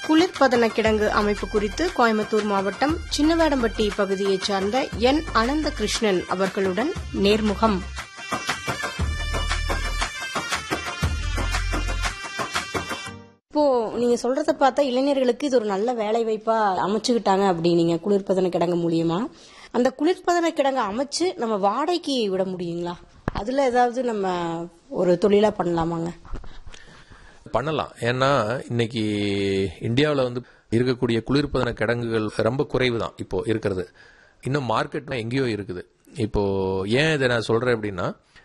குளிர்பதன கிடங்கு அமைப்பு குறித்து கோயம்புத்தூர் மாவட்டம் சின்னவேடம்பட்டி பகுதியைச் சார்ந்த என் அனந்த கிருஷ்ணன் அவர்களுடன் நேர்முகம் இப்போ நீங்க சொல்றத பார்த்தா இளைஞர்களுக்கு இது ஒரு நல்ல வேலை வாய்ப்பா அமைச்சுக்கிட்டாங்க அப்படின்னீங்க குளிர்பதன கிடங்கு மூலியமா அந்த குளிர்பதன கிடங்கு அமைச்சு நம்ம வாடகைக்கு விட முடியுங்களா அதுல ஏதாவது நம்ம ஒரு தொழிலா பண்ணலாமாங்க பண்ணலாம் ஏன்னா இன்னைக்கு இந்தியாவில் வந்து இருக்கக்கூடிய குளிர்பதன கிடங்குகள் ரொம்ப குறைவு தான் இப்போ இருக்கிறது இன்னும் மார்க்கெட்ல எங்கேயோ இருக்குது இப்போ ஏன் இதை நான் சொல்றேன் அப்படின்னா